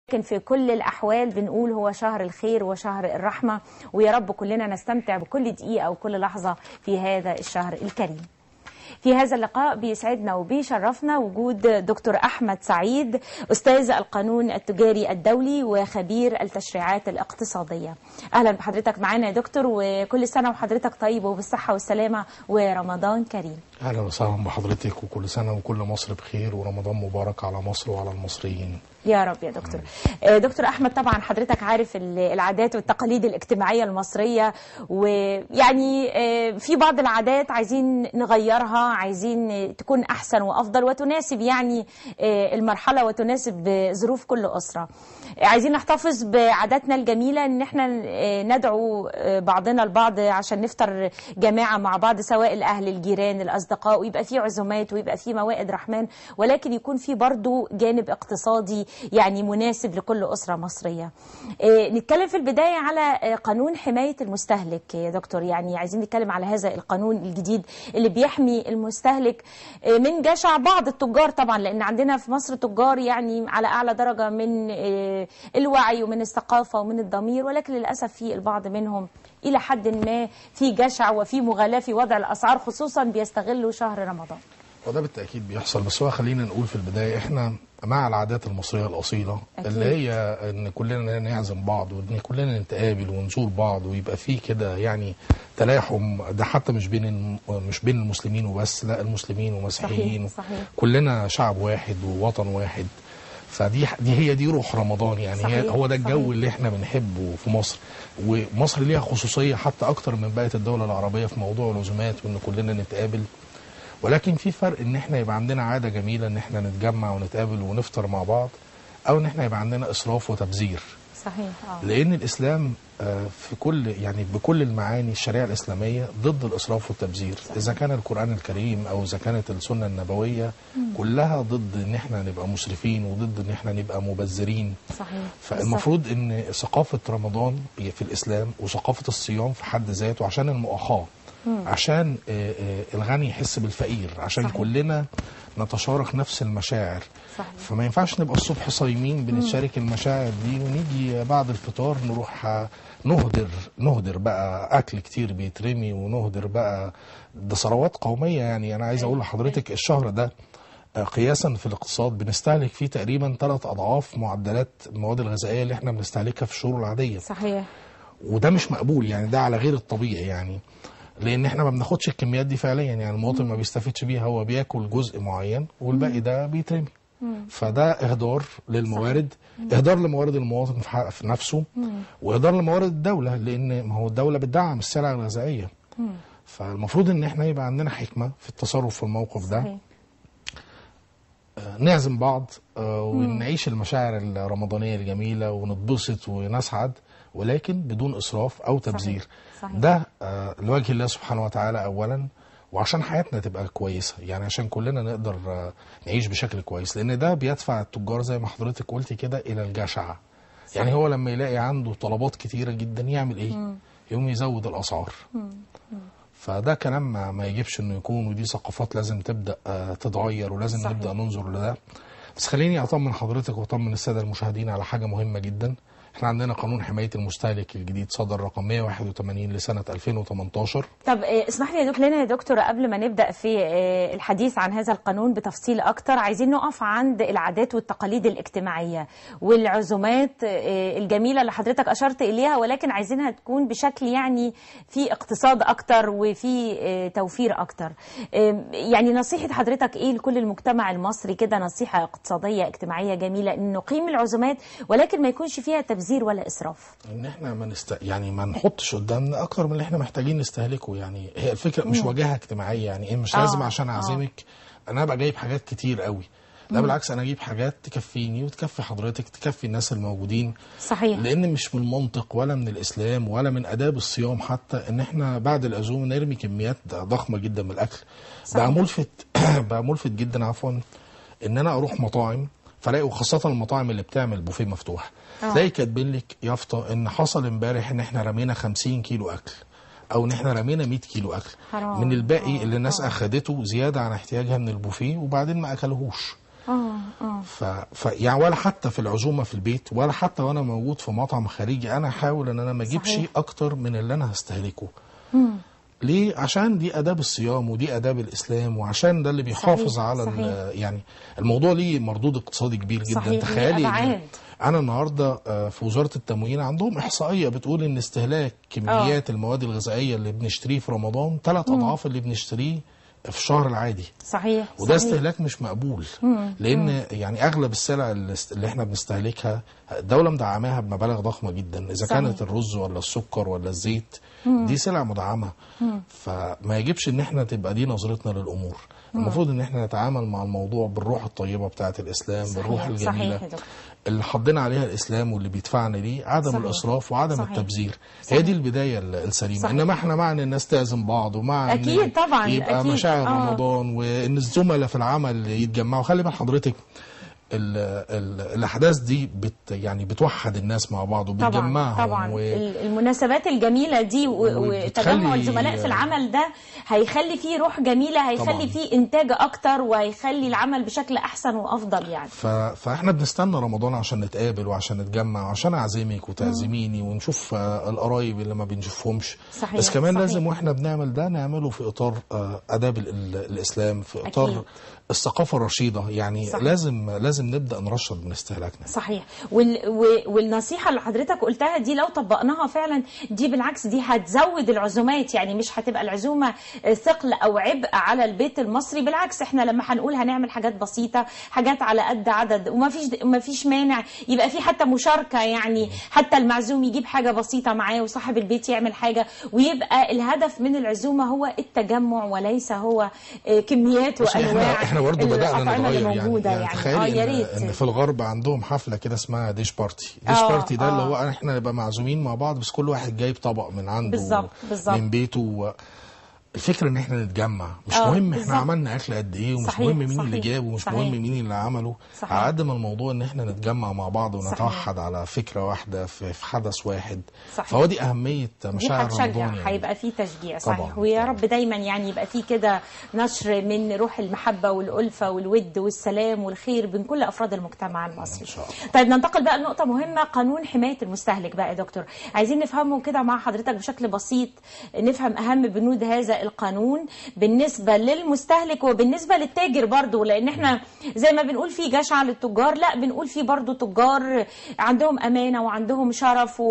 لكن في كل الأحوال بنقول هو شهر الخير وشهر الرحمة ويا رب كلنا نستمتع بكل دقيقة وكل لحظة في هذا الشهر الكريم في هذا اللقاء بيسعدنا وبيشرفنا وجود دكتور أحمد سعيد أستاذ القانون التجاري الدولي وخبير التشريعات الاقتصادية أهلا بحضرتك معانا يا دكتور وكل سنة وحضرتك طيب وبالصحة والسلامة ورمضان كريم اهلا وسهلا بحضرتك وكل سنه وكل مصر بخير ورمضان مبارك على مصر وعلى المصريين يا رب يا دكتور آه، دكتور احمد طبعا حضرتك عارف ال- العادات والتقاليد الاجتماعيه المصريه ويعني آه، في بعض العادات عايزين نغيرها عايزين تكون احسن وافضل وتناسب يعني آه، المرحله وتناسب ظروف كل اسره عايزين نحتفظ بعاداتنا الجميله ان احنا آه، ندعو آه، بعضنا البعض عشان نفطر جماعه مع بعض سواء الاهل الجيران الاصدقاء ويبقى في عزومات ويبقى في موائد رحمن ولكن يكون في برضو جانب اقتصادي يعني مناسب لكل اسره مصريه. آه، نتكلم في البدايه على آه، قانون حمايه المستهلك يا دكتور يعني عايزين نتكلم على هذا القانون الجديد اللي بيحمي المستهلك آه، من جشع بعض التجار طبعا لان عندنا في مصر تجار يعني على اعلى درجه من آه، الوعي ومن الثقافه ومن الضمير ولكن للاسف في البعض منهم الى حد ما في جشع وفي مغالاه في وضع الاسعار خصوصا بيستغلوا شهر رمضان. وده بالتاكيد بيحصل بس هو خلينا نقول في البدايه احنا مع العادات المصريه الاصيله أكيد. اللي هي ان كلنا نعزم بعض وان كلنا نتقابل ونزور بعض ويبقى في كده يعني تلاحم ده حتى مش بين الم- مش بين المسلمين وبس لا المسلمين ومسيحيين صحيح صحيح كلنا شعب واحد ووطن واحد فدي دي هي دي روح رمضان يعني هي صحيح، هو ده الجو صحيح. اللي احنا بنحبه في مصر ومصر ليها خصوصيه حتى اكتر من بقيه الدول العربيه في موضوع العزومات وان كلنا نتقابل ولكن في فرق ان احنا يبقى عندنا عاده جميله ان احنا نتجمع ونتقابل ونفطر مع بعض او ان احنا يبقى عندنا اسراف وتبذير صحيح اه لان الاسلام آه، في كل يعني بكل المعاني الشريعه الاسلاميه ضد الاسراف والتبذير اذا كان القران الكريم او اذا كانت السنه النبويه كلها ضد ان احنا نبقى مسرفين وضد ان احنا نبقى مبذرين صحيح فالمفروض ان ثقافه رمضان في الاسلام وثقافه الصيام في حد ذاته عشان المؤاخاه عشان آه، آه، الغني يحس بالفقير عشان صحيح. كلنا نتشارك نفس المشاعر صحيح فما ينفعش نبقى الصبح صايمين بنتشارك المشاعر دي ونيجي بعد الفطار نروح آه، نهدر نهدر بقى اكل كتير بيترمي ونهدر بقى ده ثروات قوميه يعني انا عايز اقول لحضرتك الشهر ده آه، قياسا في الاقتصاد بنستهلك فيه تقريبا ثلاث اضعاف معدلات المواد الغذائيه اللي احنا بنستهلكها في الشهور العاديه صحيح وده مش مقبول يعني ده على غير الطبيعي يعني لان احنا ما بناخدش الكميات دي فعليا يعني المواطن ما بيستفيدش بيها هو بياكل جزء معين والباقي ده بيترمي فده اهدار للموارد اهدار لموارد المواطن في حق- في نفسه واهدار لموارد الدوله لان ما هو الدوله بتدعم السلع الغذائيه فالمفروض ان احنا يبقى عندنا حكمه في التصرف في الموقف ده صحيح آه، نعزم بعض آه، ونعيش المشاعر الرمضانيه الجميله ونتبسط ونسعد ولكن بدون اسراف او تبذير صحيح. ده آه، لوجه الله سبحانه وتعالى اولا وعشان حياتنا تبقى كويسه يعني عشان كلنا نقدر آه، نعيش بشكل كويس لان ده بيدفع التجار زي ما حضرتك قلتي كده الى الجشع يعني هو لما يلاقي عنده طلبات كتيره جدا يعمل ايه يقوم يزود الاسعار فده كلام ما, ما يجبش انه يكون ودي ثقافات لازم تبدا آه، تتغير ولازم صحيح. نبدا ننظر لده بس خليني اطمن حضرتك واطمن الساده المشاهدين على حاجه مهمه جدا احنا عندنا قانون حمايه المستهلك الجديد صدر رقم 181 لسنه 2018 طب آه، اسمح لي يا دكتور لنا يا دكتور قبل ما نبدا في آه، الحديث عن هذا القانون بتفصيل اكتر عايزين نقف عند العادات والتقاليد الاجتماعيه والعزومات آه، الجميله اللي حضرتك اشرت اليها ولكن عايزينها تكون بشكل يعني في اقتصاد اكتر وفي آه، توفير اكتر آه، يعني نصيحه حضرتك ايه لكل المجتمع المصري كده نصيحه اقتصاديه اجتماعيه جميله ان نقيم العزومات ولكن ما يكونش فيها تبذير ولا اسراف ان احنا ما نست... يعني ما نحطش قدامنا اكتر من اللي احنا محتاجين نستهلكه يعني هي الفكره مش واجهه اجتماعيه يعني ايه مش آه، لازم عشان آه. اعزمك انا ابقى جايب حاجات كتير قوي لا بالعكس انا اجيب حاجات تكفيني وتكفي حضرتك تكفي الناس الموجودين صحيح لان مش من المنطق ولا من الاسلام ولا من اداب الصيام حتى ان احنا بعد العزومه نرمي كميات ضخمه جدا من الاكل صحيح. بقى ملفت بقى ملفت جدا عفوا ان انا اروح مطاعم فلاقي وخاصه المطاعم اللي بتعمل بوفيه مفتوح آه. تلاقي كاتبين لك يافطه ان حصل امبارح ان احنا رمينا 50 كيلو اكل او ان احنا رمينا 100 كيلو اكل حرام. من الباقي آه، اللي الناس آه. اخدته زياده عن احتياجها من البوفيه وبعدين ما اكلوهوش اه اه ف... ف يعني ولا حتى في العزومه في البيت ولا حتى وانا موجود في مطعم خارجي انا احاول ان انا ما اجيبش صحيح. اكتر من اللي انا هستهلكه مم. ليه عشان دي اداب الصيام ودي اداب الاسلام وعشان ده اللي بيحافظ صحيح، على صحيح. ال- يعني الموضوع ليه مردود اقتصادي كبير جدا صحيح، ليه تخيلي أبعاد. إن انا النهارده آه، في وزاره التموين عندهم احصائيه بتقول ان استهلاك كميات المواد الغذائيه اللي بنشتريه في رمضان ثلاث اضعاف اللي بنشتريه في الشهر العادي صحيح وده صحيح. استهلاك مش مقبول لان يعني اغلب السلع اللي است- اللي احنا بنستهلكها الدوله مدعماها بمبالغ ضخمه جدا اذا صحيح. كانت الرز ولا السكر ولا الزيت دي سلع مدعمه فما يجبش ان احنا تبقى دي نظرتنا للامور المفروض ان احنا نتعامل مع الموضوع بالروح الطيبه بتاعه الاسلام بالروح صحيح الجميله صحيح يا دكتور. اللي حضنا عليها الاسلام واللي بيدفعنا ليه عدم صحيح. الاسراف وعدم صحيح. التبذير صحيح. هي دي البدايه ال- السليمه صحيح. انما احنا مع ان الناس تعزم بعض ومع إن أكيد طبعاً، يبقى أكيد. مشاعر آه. رمضان وان الزملاء في العمل يتجمعوا خلي بال حضرتك ال ال الاحداث دي بت يعني بتوحد الناس مع بعض طبعا وبتجمعهم طبعا و... ال- المناسبات الجميله دي و- وتجمع وبتخلي- الزملاء في العمل ده هيخلي فيه روح جميله هيخلي طبعاً. فيه انتاج اكتر وهيخلي العمل بشكل احسن وافضل يعني ف... فاحنا بنستنى رمضان عشان نتقابل وعشان نتجمع وعشان اعزمك وتعزميني ونشوف آه، القرايب اللي ما بنشوفهمش صحيح، بس كمان صحيح. لازم واحنا بنعمل ده نعمله في اطار آه، اداب ال... ال... الاسلام في اطار أكيد. الثقافه الرشيده يعني صحيح. لازم لازم نبدا نرشد من استهلاكنا صحيح وال... و- والنصيحة اللي حضرتك قلتها دي لو طبقناها فعلا دي بالعكس دي هتزود العزومات يعني مش هتبقى العزومة ثقل أو عبء على البيت المصري بالعكس احنا لما هنقول هنعمل حاجات بسيطة حاجات على قد عدد وما فيش ما فيش مانع يبقى في حتى مشاركة يعني حتى المعزوم يجيب حاجة بسيطة معاه وصاحب البيت يعمل حاجة ويبقى الهدف من العزومة هو التجمع وليس هو آه، كميات بصي، وأنواع احنا احنا برضه بدانا الأطعمة اللي نتغير يعني, موجودة يعني, يعني, تخيلي اه يا إن, ريت ان في الغرب عندهم حفله كده اسمها ديش بارتي ديش آه، بارتي ده اللي آه. هو احنا نبقى معزومين مع بعض بس كل واحد جايب طبق من عنده بالظبط، بالظبط. من بيته و... الفكره ان احنا نتجمع مش آه، مهم بالظبط. احنا عملنا اكل قد ايه ومش صحيح، مهم مين اللي صحيح، جابه ومش صحيح. مهم مين اللي عمله صحيح. على قد ما الموضوع ان احنا نتجمع مع بعض صحيح. ونتوحد على فكره واحده في, في حدث واحد صحيح. فهو دي اهميه دي مشاعر هتشجع رمضان يعني. هيبقى في تشجيع صحيح طبعاً، ويا طبعاً. رب دايما يعني يبقى في كده نشر من روح المحبه والالفه والود والسلام والخير بين كل افراد المجتمع المصري. إن شاء الله. طيب ننتقل بقى لنقطه مهمه قانون حمايه المستهلك بقى يا دكتور عايزين نفهمه كده مع حضرتك بشكل بسيط نفهم اهم بنود هذا القانون بالنسبه للمستهلك وبالنسبه للتاجر برضو لان احنا زي ما بنقول في جشع للتجار لا بنقول في برضو تجار عندهم امانه وعندهم شرف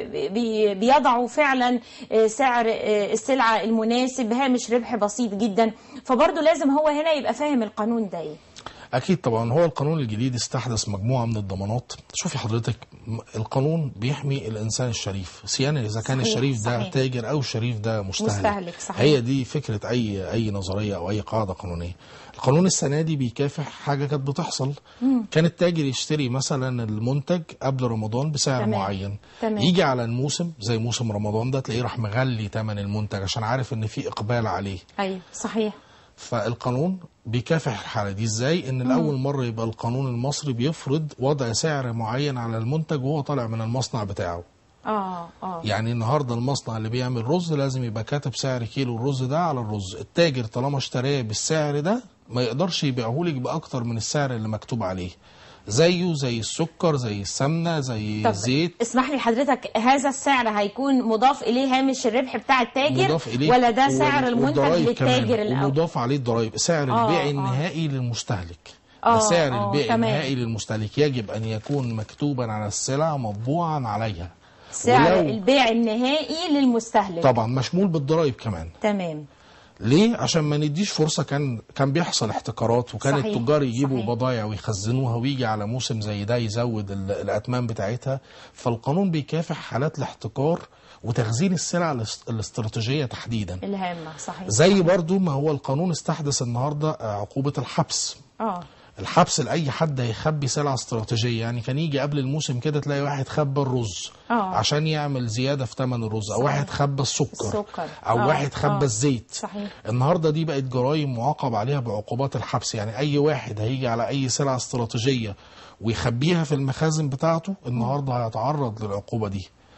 وبيضعوا فعلا آه، سعر آه، السلعه المناسب هامش ربح بسيط جدا فبرضو لازم هو هنا يبقى فاهم القانون ده ايه اكيد طبعا هو القانون الجديد استحدث مجموعه من الضمانات شوفي حضرتك م- القانون بيحمي الانسان الشريف سيانا اذا كان صحيح، الشريف ده صحيح. تاجر او الشريف ده مستهلك, مستهلك، صحيح. هي دي فكره اي اي نظريه او اي قاعده قانونيه القانون السنه دي بيكافح حاجه كانت بتحصل كان التاجر يشتري مثلا المنتج قبل رمضان بسعر تمام. معين تمام. يجي على الموسم زي موسم رمضان ده تلاقيه راح مغلي ثمن المنتج عشان عارف ان في اقبال عليه ايوه صحيح فالقانون بيكافح الحاله دي ازاي ان الاول مره يبقى القانون المصري بيفرض وضع سعر معين على المنتج وهو طالع من المصنع بتاعه اه اه يعني النهارده المصنع اللي بيعمل رز لازم يبقى كاتب سعر كيلو الرز ده على الرز التاجر طالما اشتراه بالسعر ده ما يقدرش يبيعه لك باكتر من السعر اللي مكتوب عليه زيه زي السكر زي السمنه زي طب الزيت اسمح لي حضرتك هذا السعر هيكون مضاف اليه هامش الربح بتاع التاجر مضاف إليه ولا ده وال- سعر المنتج والضرايب للتاجر كمان الاول ومضاف عليه الضرايب سعر آه، البيع آه. النهائي للمستهلك آه، ده سعر آه، البيع تمام. النهائي للمستهلك يجب ان يكون مكتوبا على السلع مطبوعا عليها سعر ولو- البيع النهائي للمستهلك طبعا مشمول بالضرايب كمان تمام ليه عشان ما نديش فرصه كان كان بيحصل احتكارات وكان صحيح، التجار يجيبوا صحيح. بضايع ويخزنوها ويجي على موسم زي ده يزود ال- الاتمان بتاعتها فالقانون بيكافح حالات الاحتكار وتخزين السلع الاس- الاستراتيجيه تحديدا الهامة صحيح زي برضو ما هو القانون استحدث النهارده آه، عقوبه الحبس اه الحبس لاي حد هيخبي سلعه استراتيجيه يعني كان يجي قبل الموسم كده تلاقي واحد خبى الرز آه. عشان يعمل زياده في ثمن الرز او صحيح. واحد خبى السكر, السكر. او آه، واحد خبى آه. الزيت صحيح. النهارده دي بقت جرائم معاقب عليها بعقوبات الحبس يعني اي واحد هيجي على اي سلعه استراتيجيه ويخبيها في المخازن بتاعته النهارده هيتعرض للعقوبه دي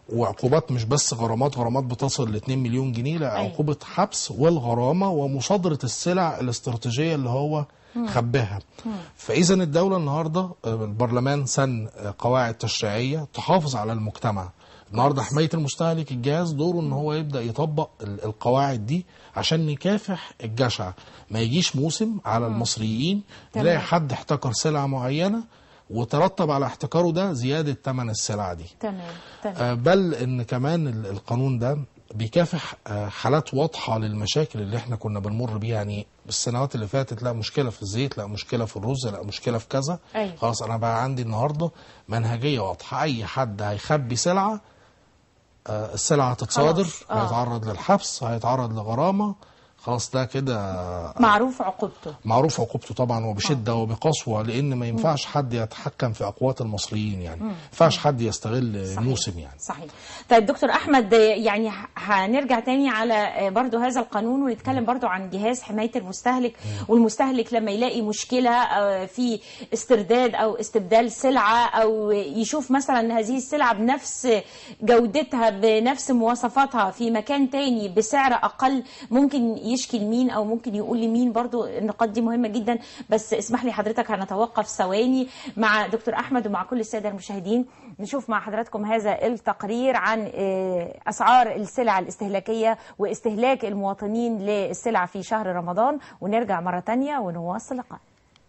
وعقوبات مش بس غرامات غرامات بتصل ل 2 مليون جنيه لا أيوة. عقوبه حبس والغرامه ومصادره السلع الاستراتيجيه اللي هو خباها فاذا الدوله النهارده آه، البرلمان سن آه، قواعد تشريعيه تحافظ على المجتمع النهارده حمايه المستهلك الجهاز دوره ان هو يبدا يطبق ال- القواعد دي عشان نكافح الجشع ما يجيش موسم على المصريين تمام. نلاقي حد احتكر سلعه معينه وترتب على احتكاره ده زياده ثمن السلعه دي تمام تمام آه، بل ان كمان ال- القانون ده بيكافح آه، حالات واضحه للمشاكل اللي احنا كنا بنمر بيها يعني السنوات اللي فاتت لا مشكله في الزيت لا مشكله في الرز لا مشكله في كذا أيوة. خلاص انا بقى عندي النهارده منهجيه واضحه اي حد هيخبي سلعه آه، السلعه هتتصادر خلاص، آه. هيتعرض للحبس هيتعرض لغرامه خلاص ده كده معروف عقوبته معروف عقوبته طبعا وبشده وبقسوه لان ما ينفعش حد يتحكم في اقوات المصريين يعني ما ينفعش حد يستغل صحيح. موسم يعني صحيح طيب دكتور احمد يعني ه- هنرجع تاني على برضو هذا القانون ونتكلم برضو عن جهاز حمايه المستهلك والمستهلك لما يلاقي مشكله آه، في استرداد او استبدال سلعه او يشوف مثلا هذه السلعه بنفس جودتها بنفس مواصفاتها في مكان تاني بسعر اقل ممكن يشكي لمين او ممكن يقول لمين برضو النقاط دي مهمه جدا بس اسمح لي حضرتك هنتوقف ثواني مع دكتور احمد ومع كل الساده المشاهدين نشوف مع حضراتكم هذا التقرير عن آه، اسعار السلع الاستهلاكيه واستهلاك المواطنين للسلع في شهر رمضان ونرجع مره تانية ونواصل لقاء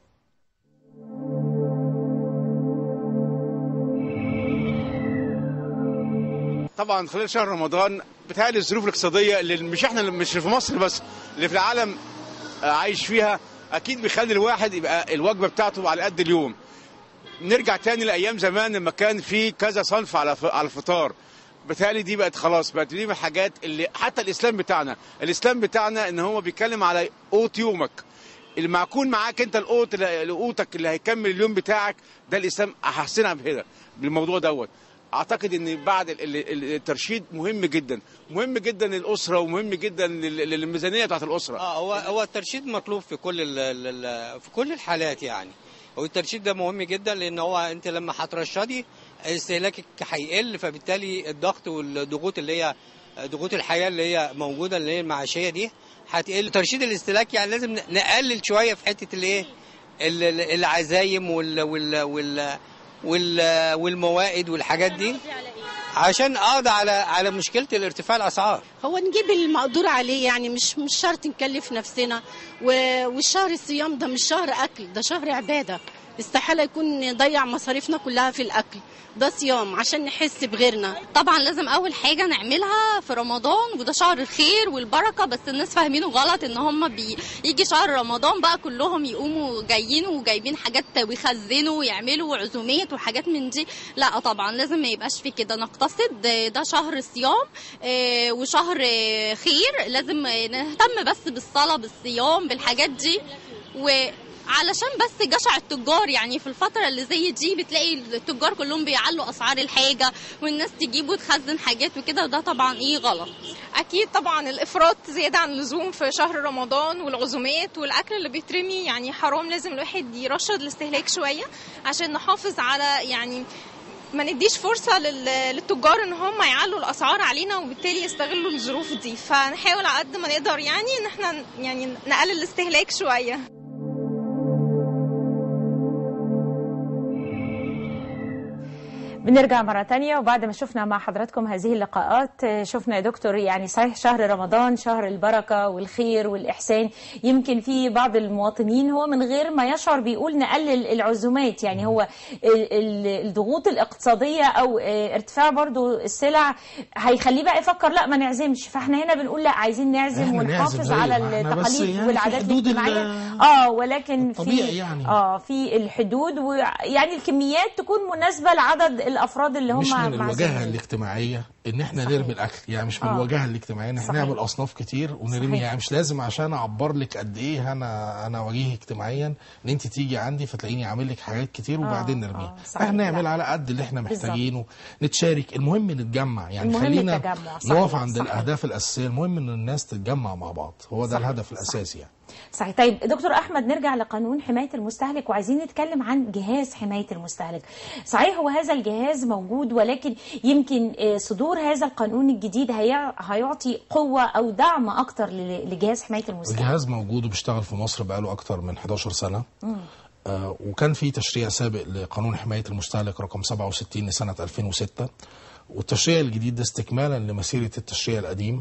طبعا خلال شهر رمضان بتهيألي الظروف الاقتصاديه اللي مش احنا اللي مش في مصر بس اللي في العالم آه، عايش فيها اكيد بيخلي الواحد يبقى الوجبه بتاعته على قد اليوم نرجع تاني لايام زمان لما كان في كذا صنف على ف- على الفطار بتهيألي دي بقت خلاص بقت دي من الحاجات اللي حتى الاسلام بتاعنا الاسلام بتاعنا ان هو بيتكلم على قوت يومك اللي معكون معاك انت القوت اللي- قوتك اللي هيكمل اليوم بتاعك ده الاسلام احسنها بكده بالموضوع دوت اعتقد ان بعد ال- ال- ال- الترشيد مهم جدا مهم جدا للاسره ومهم جدا لل- للميزانيه بتاعت الاسره اه هو هو الترشيد مطلوب في كل ال ال ال في كل الحالات يعني هو الترشيد ده مهم جدا لان هو انت لما هترشدي استهلاكك هيقل فبالتالي الضغط والضغوط اللي هي ضغوط الحياه اللي هي موجوده اللي هي المعيشيه دي هتقل ترشيد الاستهلاك يعني لازم نقلل شويه في حته الايه ال- ال- العزايم وال وال وال وال والموائد والحاجات دي عشان اقضي على على مشكله الارتفاع الاسعار هو نجيب المقدور عليه يعني مش مش شرط نكلف نفسنا و- والشهر الصيام ده مش شهر اكل ده شهر عباده استحاله يكون نضيع مصاريفنا كلها في الاكل ده صيام عشان نحس بغيرنا طبعا لازم اول حاجه نعملها في رمضان وده شهر الخير والبركه بس الناس فاهمينه غلط ان هم بيجي شهر رمضان بقى كلهم يقوموا جايين وجايبين حاجات ويخزنوا ويعملوا عزومات وحاجات من دي لا طبعا لازم ما يبقاش في كده نقتصد ده شهر صيام آه، وشهر آه، خير لازم نهتم بس بالصلاه بالصيام بالحاجات دي و علشان بس جشع التجار يعني في الفترة اللي زي دي بتلاقي التجار كلهم بيعلوا أسعار الحاجة والناس تجيب وتخزن حاجات وكده وده طبعا إيه غلط اكيد طبعا الافراط زياده عن اللزوم في شهر رمضان والعزومات والاكل اللي بيترمي يعني حرام لازم الواحد يرشد الاستهلاك شويه عشان نحافظ على يعني ما نديش فرصه لل- للتجار ان هم يعلوا الاسعار علينا وبالتالي يستغلوا الظروف دي فنحاول على قد ما نقدر يعني ان احنا يعني نقلل الاستهلاك شويه بنرجع مرة تانية وبعد ما شفنا مع حضراتكم هذه اللقاءات آه، شفنا يا دكتور يعني صحيح شهر رمضان شهر البركة والخير والإحسان يمكن في بعض المواطنين هو من غير ما يشعر بيقول نقلل العزومات يعني هو ال- ال- الضغوط الاقتصادية أو آه، ارتفاع برضو السلع هيخليه بقى يفكر لا ما نعزمش فاحنا هنا بنقول لا عايزين نعزم إحنا ونحافظ نعزم على زي ما إحنا، بس التقاليد يعني في والعادات حدود ال- الاجتماعية اه ولكن في الطبيعي يعني. اه في الحدود ويعني الكميات تكون مناسبه لعدد الافراد اللي هم مش من الوجاهه معزومين. الاجتماعيه ان احنا صحيح. نرمي الاكل يعني مش من آه. الوجاهه الاجتماعيه ان احنا صحيح. نعمل اصناف كتير ونرمي صحيح. يعني مش لازم عشان اعبر لك قد ايه انا انا وجيه اجتماعيا ان انت تيجي عندي فتلاقيني عامل لك حاجات كتير وبعدين آه، نرميها صحيح. احنا نعمل لا. على قد اللي احنا بالظبط. محتاجينه نتشارك المهم نتجمع يعني المهم خلينا التجمع. صحيح. نقف عند صحيح. الاهداف الاساسيه المهم ان الناس تتجمع مع بعض هو ده صحيح. الهدف صحيح. الاساسي يعني صحيح طيب دكتور احمد نرجع لقانون حمايه المستهلك وعايزين نتكلم عن جهاز حمايه المستهلك صحيح هو هذا الجهاز موجود ولكن يمكن آه، صدور هذا القانون الجديد هي- هيعطي قوه او دعم اكتر ل- لجهاز حمايه المستهلك الجهاز موجود وبيشتغل في مصر بقاله اكتر من 11 سنه آه وكان في تشريع سابق لقانون حمايه المستهلك رقم 67 لسنه 2006 والتشريع الجديد ده استكمالا لمسيره التشريع القديم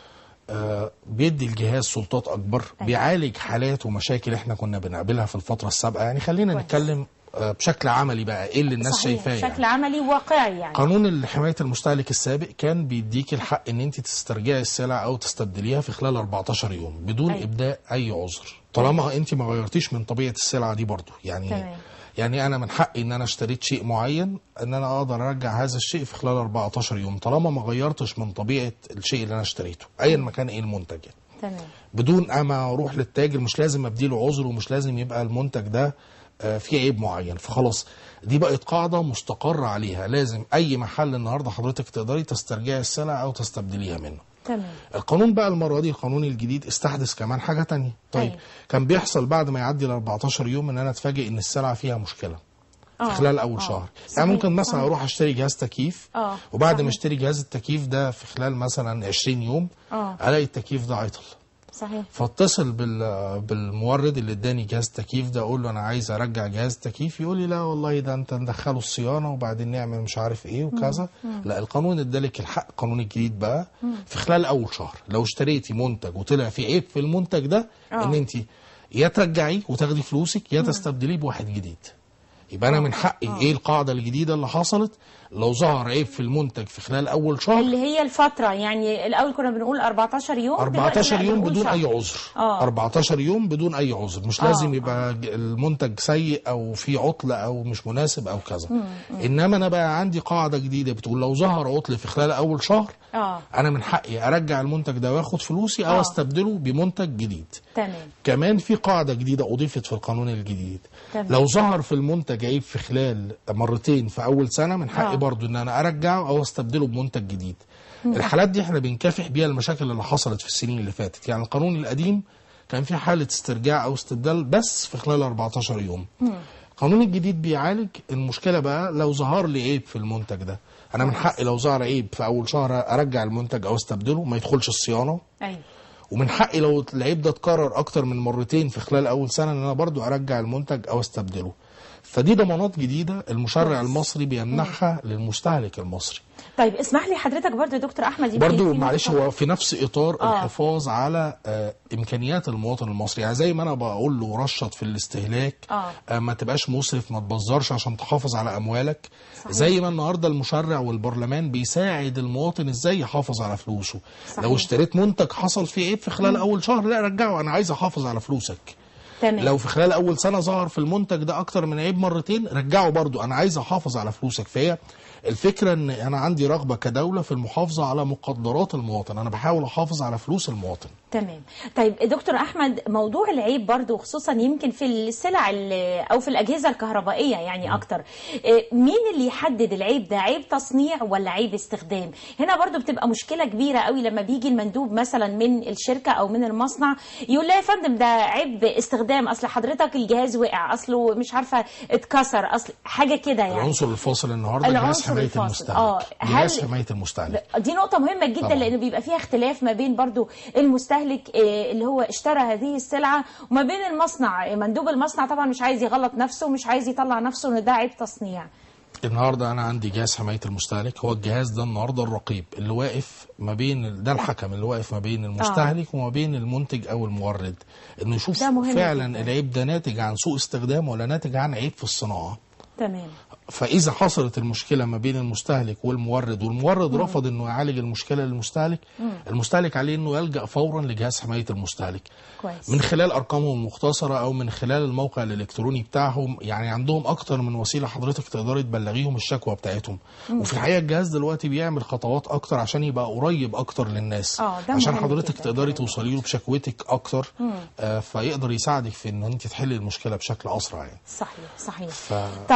آه بيدي الجهاز سلطات اكبر بيعالج حالات ومشاكل احنا كنا بنقابلها في الفتره السابقه يعني خلينا كويس. نتكلم آه بشكل عملي بقى ايه اللي الناس صحيح شايفاه يعني. بشكل عملي واقعي يعني قانون حماية المستهلك السابق كان بيديك الحق ان انت تسترجعي السلع او تستبدليها في خلال 14 يوم بدون أيوة. أيوة. ابداء اي عذر طالما انت ما غيرتيش من طبيعة السلعة دي برضو يعني تمام. يعني انا من حقي ان انا اشتريت شيء معين ان انا اقدر ارجع هذا الشيء في خلال 14 يوم طالما ما غيرتش من طبيعة الشيء اللي انا اشتريته ايا ما كان ايه المنتج يعني. تمام بدون اما اروح للتاجر مش لازم ابديله عذر ومش لازم يبقى المنتج ده آه، فيه عيب معين فخلاص دي بقت قاعده مستقره عليها لازم اي محل النهارده حضرتك تقدري تسترجعي السلع او تستبدليها منه تمام القانون بقى المره دي القانون الجديد استحدث كمان حاجه تانية طيب أيوة. كان بيحصل بعد ما يعدي ال 14 يوم ان انا اتفاجئ ان السلعه فيها مشكله آه، في خلال اول آه. شهر صحيح، يعني ممكن مثلا صحيح. اروح اشتري جهاز تكييف آه، وبعد صحيح. ما اشتري جهاز التكييف ده في خلال مثلا 20 يوم آه. الاقي التكييف ده عطل صحيح فاتصل بال بالمورد اللي اداني جهاز التكييف ده اقول له انا عايز ارجع جهاز التكييف يقول لي لا والله ده انت ندخله الصيانه وبعدين نعمل مش عارف ايه وكذا لا القانون ادالك الحق القانون الجديد بقى في خلال اول شهر لو اشتريتي منتج وطلع فيه عيب في المنتج ده آه. ان انت يا ترجعيه وتاخدي فلوسك يا تستبدليه بواحد جديد يبقى انا من حقي ايه القاعده الجديده اللي حصلت لو ظهر عيب في المنتج في خلال اول شهر اللي هي الفتره يعني الاول كنا بنقول 14 يوم دلوقتي 14 لا، يوم بنقول بدون شهر. اي عذر آه. 14 يوم بدون اي عذر مش آه، لازم يبقى ج- المنتج سيء او فيه عطل او مش مناسب او كذا انما انا بقى عندي قاعده جديده بتقول لو ظهر عطل في خلال اول شهر اه انا من حقي ارجع المنتج ده واخد فلوسي او آه. استبدله بمنتج جديد تمام كمان في قاعده جديده اضيفت في القانون الجديد تمام. لو ظهر في المنتج عيب في خلال مرتين في اول سنه من حقي آه. برضو ان انا ارجعه او استبدله بمنتج جديد الحالات دي احنا بنكافح بيها المشاكل اللي حصلت في السنين اللي فاتت يعني القانون القديم كان في حاله استرجاع او استبدال بس في خلال 14 يوم القانون الجديد بيعالج المشكله بقى لو ظهر لي عيب في المنتج ده انا من حقي لو ظهر عيب في اول شهر ارجع المنتج او استبدله ما يدخلش الصيانه ايوه ومن حقي لو العيب ده اتكرر اكتر من مرتين في خلال اول سنه ان انا برضو ارجع المنتج او استبدله فدي ضمانات جديده المشرع كويس. المصري بيمنحها للمستهلك المصري طيب اسمح لي حضرتك برضو يا دكتور احمد يمكن برضو في معلش نقطة- هو في نفس اطار آه. الحفاظ على آه امكانيات المواطن المصري يعني زي ما انا بقول له رشط في الاستهلاك آه. آه ما تبقاش مسرف ما تبذرش عشان تحافظ على اموالك صحيح. زي ما النهارده المشرع والبرلمان بيساعد المواطن ازاي يحافظ على فلوسه صحيح. لو اشتريت منتج حصل فيه عيب في خلال اول شهر لا رجعه انا عايز احافظ على فلوسك تمام لو في خلال اول سنه ظهر في المنتج ده اكتر من عيب مرتين رجعه برضو انا عايز احافظ على فلوسك فهي الفكره ان انا عندي رغبه كدوله في المحافظه على مقدرات المواطن انا بحاول احافظ على فلوس المواطن تمام طيب دكتور احمد موضوع العيب برضو خصوصا يمكن في السلع ال- او في الاجهزه الكهربائيه يعني اكتر إيه، مين اللي يحدد العيب ده عيب تصنيع ولا عيب استخدام هنا برضو بتبقى مشكله كبيره قوي لما بيجي المندوب مثلا من الشركه او من المصنع يقول لا يا فندم ده عيب استخدام اصل حضرتك الجهاز وقع اصله مش عارفه اتكسر اصل حاجه كده يعني العنصر الفاصل النهارده جهاز العنصر حمايه الفاصل. المستهلك آه، جهاز هل- حمايه المستهلك دي نقطة مهمة جدا طبعاً. لأنه بيبقى فيها اختلاف ما بين برضو المستهلك آه، اللي هو اشترى هذه السلعة وما بين المصنع مندوب المصنع طبعا مش عايز يغلط نفسه ومش عايز يطلع نفسه ان ده عيب تصنيع النهارده انا عندي جهاز حمايه المستهلك هو الجهاز ده النهارده الرقيب اللي واقف ما بين ده الحكم اللي واقف ما بين المستهلك وما بين المنتج او المورد انه يشوف ده مهم فعلا جداً. العيب ده ناتج عن سوء استخدام ولا ناتج عن عيب في الصناعه تمام فاذا حصلت المشكله ما بين المستهلك والمورد والمورد رفض انه يعالج المشكله للمستهلك المستهلك عليه انه يلجا فورا لجهاز حمايه المستهلك كويس من خلال ارقامهم المختصره او من خلال الموقع الالكتروني بتاعهم يعني عندهم اكتر من وسيله حضرتك تقدري تبلغيهم الشكوى بتاعتهم وفي الحقيقه الجهاز دلوقتي بيعمل خطوات اكتر عشان يبقى قريب اكتر للناس آه، ده عشان مهم حضرتك جداً تقدري كمان. توصلي له بشكوتك اكتر آه فيقدر يساعدك في ان انت تحلي المشكله بشكل اسرع يعني صحيح صحيح ف... طيب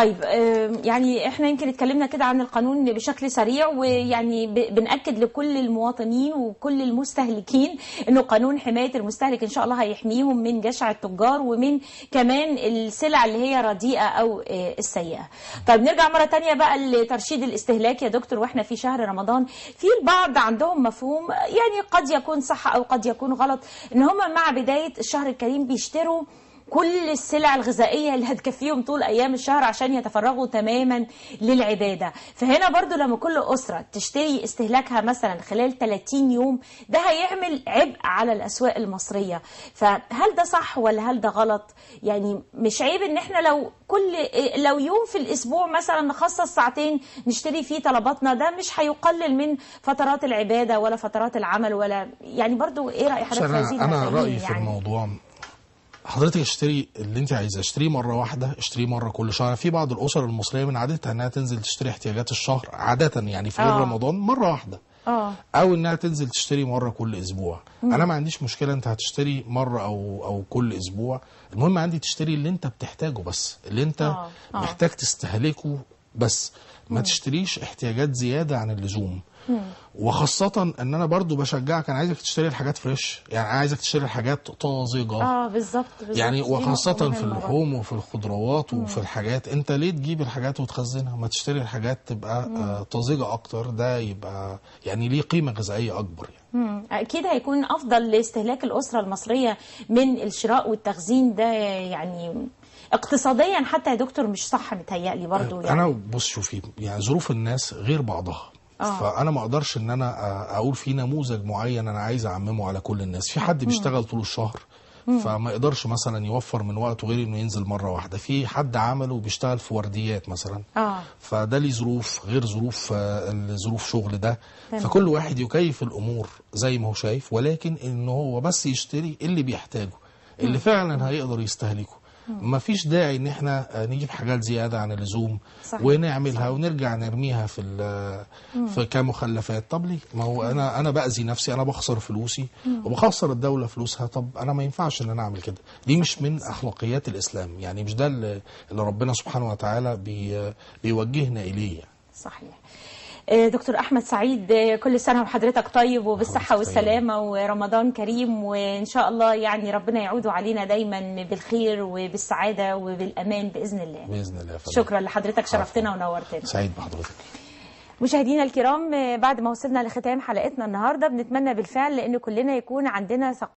طيب آه، يعني احنا يمكن اتكلمنا كده عن القانون بشكل سريع ويعني ب- بنأكد لكل المواطنين وكل المستهلكين انه قانون حماية المستهلك ان شاء الله هيحميهم من جشع التجار ومن كمان السلع اللي هي رديئة او آه، السيئة طيب نرجع مرة تانية بقى لترشيد الاستهلاك يا دكتور واحنا في شهر رمضان في البعض عندهم مفهوم يعني قد يكون صح او قد يكون غلط ان هم مع بداية الشهر الكريم بيشتروا كل السلع الغذائية اللي هتكفيهم طول أيام الشهر عشان يتفرغوا تماما للعبادة فهنا برضو لما كل أسرة تشتري استهلاكها مثلا خلال 30 يوم ده هيعمل عبء على الأسواق المصرية فهل ده صح ولا هل ده غلط يعني مش عيب ان احنا لو كل لو يوم في الأسبوع مثلا نخصص ساعتين نشتري فيه طلباتنا ده مش هيقلل من فترات العبادة ولا فترات العمل ولا يعني برضو ايه رأي حضرتك في عشان هذه انا انا المفاهيم رايي في يعني؟ الموضوع حضرتك اشتري اللي انت عايزاه اشتريه مره واحده اشتريه مره كل شهر في بعض الاسر المصريه من عادتها انها تنزل تشتري احتياجات الشهر عاده يعني في غير آه. رمضان مره واحده اه او انها تنزل تشتري مره كل اسبوع انا ما عنديش مشكله انت هتشتري مره او او كل اسبوع المهم عندي تشتري اللي انت بتحتاجه بس اللي انت آه، آه. محتاج تستهلكه بس ما تشتريش احتياجات زياده عن اللزوم وخاصة ان انا برضو بشجعك انا عايزك تشتري الحاجات فريش يعني عايزك تشتري الحاجات طازجة اه بالظبط بالظبط. يعني دي وخاصة نقطة في مهمة اللحوم وفي الخضروات وفي الحاجات انت ليه تجيب الحاجات وتخزنها ما تشتري الحاجات تبقى آه، طازجة اكتر ده يبقى يعني ليه قيمة غذائية اكبر يعني مم. اكيد هيكون افضل لاستهلاك الاسره المصريه من الشراء والتخزين ده يعني اقتصاديا حتى يا دكتور مش صح متهيألي برضو يعني انا بص شوفي يعني ظروف الناس غير بعضها آه. فانا ما اقدرش ان انا آه، اقول في نموذج معين انا عايز اعممه على كل الناس في حد بيشتغل طول الشهر فما يقدرش مثلا يوفر من وقته غير انه ينزل مره واحده في حد عمله بيشتغل في ورديات مثلا اه فده ليه ظروف غير ظروف آه، ظروف شغل ده تمام. فكل واحد يكيف الامور زي ما هو شايف ولكن ان هو بس يشتري اللي بيحتاجه اللي فعلا هيقدر يستهلكه ما فيش داعي ان احنا آه، نجيب حاجات زياده عن اللزوم صحيح. ونعملها ونرجع نرميها في ال- في كمخلفات طب ليه ما هو انا انا باذي نفسي انا بخسر فلوسي وبخسر الدوله فلوسها طب انا ما ينفعش ان انا اعمل كده دي مش من اخلاقيات الاسلام يعني مش ده اللي اللي ربنا سبحانه وتعالى بي بيوجهنا اليه يعني. صحيح آه، دكتور احمد سعيد آه، كل سنه وحضرتك طيب وبالصحه حضرتك والسلامه ورمضان كريم وان شاء الله يعني ربنا يعود علينا دايما بالخير وبالسعاده وبالامان باذن الله باذن الله يا فندم. شكرا لحضرتك شرفتنا ونورتنا سعيد بحضرتك مشاهدينا الكرام آه، بعد ما وصلنا لختام حلقتنا النهارده بنتمنى بالفعل ان كلنا يكون عندنا ثقافه